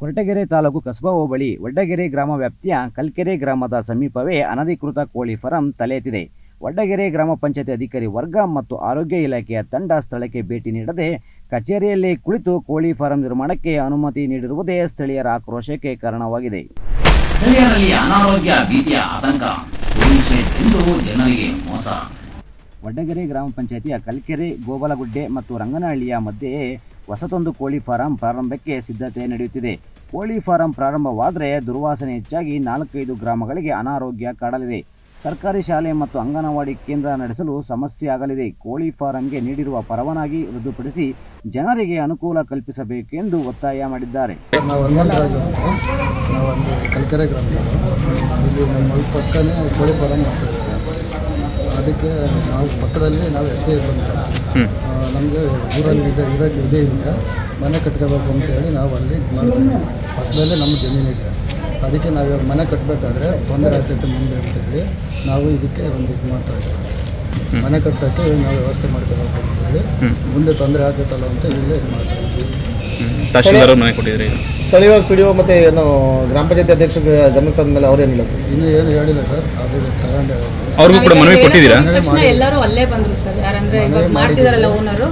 ಕೊರಟಗೆರೆ ತಾಲೂಕು ಕಸಬಾ ಹೋಬಳಿ ವಡ್ಡಗೆರೆ ಗ್ರಾಮ ವ್ಯಾಪ್ತಿಯ ಕಲ್ಕೆರೆ ಗ್ರಾಮದ ಸಮೀಪವೇ ಅನಧಿಕೃತ ಕೋಳಿ ಫಾರಂ ತಲೆ ಎತ್ತಿದೆ ವಡ್ಡಗೆರೆ ಗ್ರಾಮ ಪಂಚಾಯತಿ ಅಧಿಕಾರಿ ವರ್ಗ ಮತ್ತು ಆರೋಗ್ಯ ಇಲಾಖೆಯ ತಂಡ ಸ್ಥಳಕ್ಕೆ ಭೇಟಿ ನೀಡದೆ ಕಚೇರಿಯಲ್ಲಿ ಕುಳಿತು ಕೋಳಿ ಫಾರಂ ನಿರ್ಮಾಣಕ್ಕೆ ಅನುಮತಿ ನೀಡಿರುವುದೇ ಸ್ಥಳೀಯರ ಆಕ್ರೋಶಕ್ಕೆ ಕಾರಣವಾಗಿದೆ ಸ್ಥಳೀಯರಲ್ಲಿ ಅನಾರೋಗ್ಯ ಭೀತಿಯ ಆತಂಕ ಕೋಳಿ ಶೆಡ್ ಎಂದು ಜನರಿಗೆ ಮೋಸ ವಡ್ಡಗೆರೆ ಗ್ರಾಮ ಪಂಚಾಯತಿಯ ಕಲ್ಕೆರೆ ಗೋಬಲಗುಡ್ಡೆ ಮತ್ತು ರಂಗನಹಳ್ಳಿಯ ಮಧ್ಯೆ ಹೊಸತೊಂದು ಕೋಳಿ ಫಾರಂ ಪ್ರಾರಂಭಕ್ಕೆ ಸಿದ್ಧತೆ ನಡೆಯುತ್ತಿದೆ ಕೋಳಿ ಫಾರಂ ಪ್ರಾರಂಭವಾದರೆ ದುರ್ವಾಸನೆ ಹೆಚ್ಚಾಗಿ ನಾಲ್ಕೈದು ಗ್ರಾಮಗಳಿಗೆ ಅನಾರೋಗ್ಯ ಕಾಡಲಿದೆ ಸರ್ಕಾರಿ ಶಾಲೆ ಮತ್ತು ಅಂಗನವಾಡಿ ಕೇಂದ್ರ ನಡೆಸಲು ಸಮಸ್ಯೆ ಆಗಲಿದೆ ಕೋಳಿ ಫಾರಂಗೆ ನೀಡಿರುವ ಪರವಾನಗಿ ರದ್ದುಪಡಿಸಿ ಜನರಿಗೆ ಅನುಕೂಲ ಕಲ್ಪಿಸಬೇಕೆಂದು ಒತ್ತಾಯ ಮಾಡಿದ್ದಾರೆ ನಾವು ಹನುಮಂತರಾಜು ಅಂತ ನಾವೊಂದು ಕಲ್ಕೆರೆ ಗ್ರಾಮದವರು ಇಲ್ಲಿ ನಮ್ಮ ಹೊಲ ಪಕ್ಕನೇ ಕೋಳಿ ಫಾರಂ ಮಾಡ್ತಾಯಿದ್ದಾರೆ ಅದಕ್ಕೆ ನಾವು ಪಕ್ಕದಲ್ಲಿ ನಾವು ಎಸ್ ಐ ಬಂದು ನಮಗೆ ಊರಲ್ಲಿ ಇದೆ ಇರೋಕ್ಕೆ ಇದೆ ಇಲ್ಲ ಮನೆ ಕಟ್ಕೋಬೇಕು ಅಂತ ಹೇಳಿ ನಾವು ಅಲ್ಲಿ ಇದ್ ಮಾಡ್ತಾ ಇದ್ದೀವಿ ಪಕ್ಕದಲ್ಲೇ ನಮ್ಮ ಜಮೀನಿದೆ ಅದಕ್ಕೆ ನಾವು ಇವಾಗ ಮನೆ ಕಟ್ಟಬೇಕಾದ್ರೆ ತೊಂದರೆ ಆಗ್ತೈತೆ ಮುಂದೆ ಅಂತ ಹೇಳಿ ನಾವು ಇದಕ್ಕೆ ಒಂದು ಇದು ಮಾಡ್ತಾ ಇದ್ದೀವಿ ಮನೆ ಕಟ್ಟೋಕ್ಕೆ ನಾವು ವ್ಯವಸ್ಥೆ ಮಾಡ್ಕೋಬೇಕು ಅಂತ ಹೇಳಿ ಮುಂದೆ ತೊಂದರೆ ಆಗ್ತೈತಲ್ಲ ಅಂತ ಇಲ್ಲೇ ಇದು ಮಾಡ್ತಾ ಇದ್ದೀವಿ ತಹಶೀಲ್ದಾರ್ ಮನೆ ಕೊಟ್ಟಿದ್ರಿ ಸ್ಥಳೀಯವಾಗಿ ಪಿ ಡಿ ಒ ಮತ್ತು ಏನು ಗ್ರಾಮ ಪಂಚಾಯತಿ ಅಧ್ಯಕ್ಷರಿಗೆ ಗಮನಕ್ಕೆ ತಂದ ಮೇಲೆ ಅವರೇನಿಲ್ಲ ಇನ್ನೂ ಏನು ಹೇಳಿಲ್ಲ ಸರ್ ಅದು ತಗೊಂಡೆ ಅವ್ರಿಗೂ ಕೂಡ ಮನವಿ ಕೊಟ್ಟಿದ್ದೀರಾ ಅಂದ ತಕ್ಷಣ ಎಲ್ಲರೂ ಅಲ್ಲೇ ಬಂದ್ರು ಸರ್ ಯಾರಂದ್ರೆ ಇವಾಗ ಮಾಡ್ತಿದಾರಲ್ಲ ಓನರು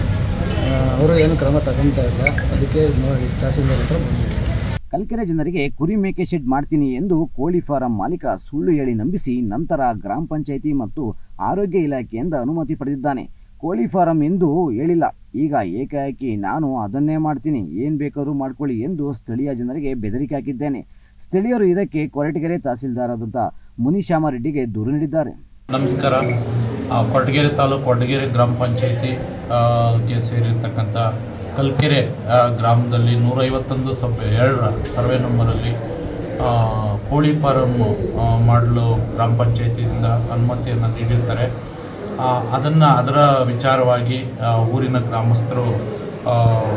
ಅವರು ಏನು ಕ್ರಮ ತಗೊಂತಾ ಇಲ್ಲ ಅದಕ್ಕೆ ನೋಡಿ ತಹಸೀಲ್ದಾರ್ ಹತ್ರ ಬಂದಿದ್ದೀವಿ ಕಲ್ಕೆರೆ ಜನರಿಗೆ ಕುರಿ ಮೇಕೆ ಶೆಡ್ ಮಾಡ್ತೀನಿ ಎಂದು ಕೋಳಿ ಫಾರಂ ಮಾಲೀಕ ಸುಳ್ಳು ಹೇಳಿ ನಂಬಿಸಿ ನಂತರ ಗ್ರಾಮ ಪಂಚಾಯಿತಿ ಮತ್ತು ಆರೋಗ್ಯ ಇಲಾಖೆಯಿಂದ ಅನುಮತಿ ಪಡೆದಿದ್ದಾನೆ ಕೋಳಿ ಫಾರಂ ಎಂದು ಹೇಳಿಲ್ಲ ಈಗ ಏಕಾಏಕಿ ನಾನು ಅದನ್ನೇ ಮಾಡ್ತೀನಿ ಏನು ಬೇಕಾದ್ರೂ ಮಾಡ್ಕೊಳ್ಳಿ ಎಂದು ಸ್ಥಳೀಯ ಜನರಿಗೆ ಬೆದರಿಕೆ ಹಾಕಿದ್ದೇನೆ ಸ್ಥಳೀಯರು ಇದಕ್ಕೆ ಕೊರಟಗೆರೆ ತಹಸೀಲ್ದಾರಾದಂಥ ಮುನಿಶ್ಯಾಮರೆಡ್ಡಿಗೆ ದೂರು ನೀಡಿದ್ದಾರೆ ನಮಸ್ಕಾರ ಆ, ಕೊರಟಗೆರೆ ತಾಲೂಕು ಕೊರಟಗೆರೆ ಗ್ರಾಮ ಪಂಚಾಯಿತಿ ಆ, ಗೆ ಸೇರಿರ್ತಕ್ಕಂಥ ಕಲ್ಕೆರೆ ಆ, ಗ್ರಾಮದಲ್ಲಿ ನೂರೈವತ್ತೊಂದು ಸಬ್ ಎರಡರ ಸರ್ವೆ ನಂಬರಲ್ಲಿ ಆ, ಕೋಳಿ ಫಾರಮ್ ಆ, ಮಾಡಲು ಗ್ರಾಮ ಪಂಚಾಯಿತಿಯಿಂದ ಅನುಮತಿಯನ್ನು ನೀಡಿರ್ತಾರೆ ಅದನ್ನು ಅದರ ವಿಚಾರವಾಗಿ ಆ, ಊರಿನ ಗ್ರಾಮಸ್ಥರು ಆ,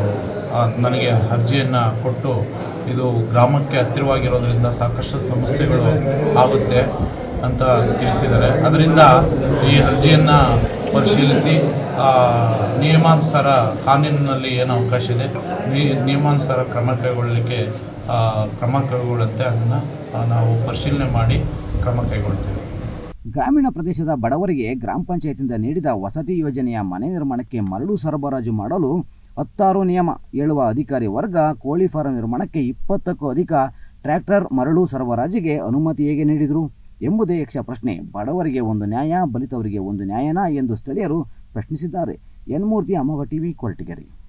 ಆ, ನನಗೆ ಅರ್ಜಿಯನ್ನು ಕೊಟ್ಟು ಇದು ಗ್ರಾಮಕ್ಕೆ ಹತ್ತಿರವಾಗಿರೋದ್ರಿಂದ ಸಾಕಷ್ಟು ಸಮಸ್ಯೆಗಳು ಆಗುತ್ತೆ ಅಂತ ತಿಳಿಸಿದ್ದಾರೆ ಅದರಿಂದ ಈ ಅರ್ಜಿಯನ್ನು ಪರಿಶೀಲಿಸಿ ಆ, ನಿಯಮಾನುಸಾರ ಕಾನೂನಿನಲ್ಲಿ ಏನು ಅವಕಾಶ ಇದೆ ನಿ- ನಿಯಮಾನುಸಾರ ಕ್ರಮ ಕೈಗೊಳ್ಳಲಿಕ್ಕೆ ಆ, ಕ್ರಮ ಕೈಗೊಳ್ಳುತ್ತೆ ಅದನ್ನು ನಾವು ಪರಿಶೀಲನೆ ಮಾಡಿ ಕ್ರಮ ಕೈಗೊಳ್ತೇವೆ ಗ್ರಾಮೀಣ ಪ್ರದೇಶದ ಬಡವರಿಗೆ ಗ್ರಾಮ ಪಂಚಾಯತಿಯಿಂದ ನೀಡಿದ ವಸತಿ ಯೋಜನೆಯ ಮನೆ ನಿರ್ಮಾಣಕ್ಕೆ ಮರಳು ಸರಬರಾಜು ಮಾಡಲು ಹತ್ತಾರು ನಿಯಮ ಹೇಳುವ ಅಧಿಕಾರಿ ವರ್ಗ ಕೋಳಿ ಫಾರಂ ನಿರ್ಮಾಣಕ್ಕೆ ಇಪ್ಪತ್ತಕ್ಕೂ ಅಧಿಕ ಟ್ರ್ಯಾಕ್ಟರ್ ಮರಳು ಸರಬರಾಜಿಗೆ ಅನುಮತಿ ಹೇಗೆ ನೀಡಿದರು ಎಂಬುದೇ ಯಕ್ಷ ಪ್ರಶ್ನೆ ಬಡವರಿಗೆ ಒಂದು ನ್ಯಾಯ ಬಲಿತವರಿಗೆ ಒಂದು ನ್ಯಾಯನಾ ಎಂದು ಸ್ಥಳೀಯರು ಪ್ರಶ್ನಿಸಿದ್ದಾರೆ ಎನ್ಮೂರ್ತಿ ಅಮೋಘ ಟಿವಿ ಕೊರಟಗೆರೆ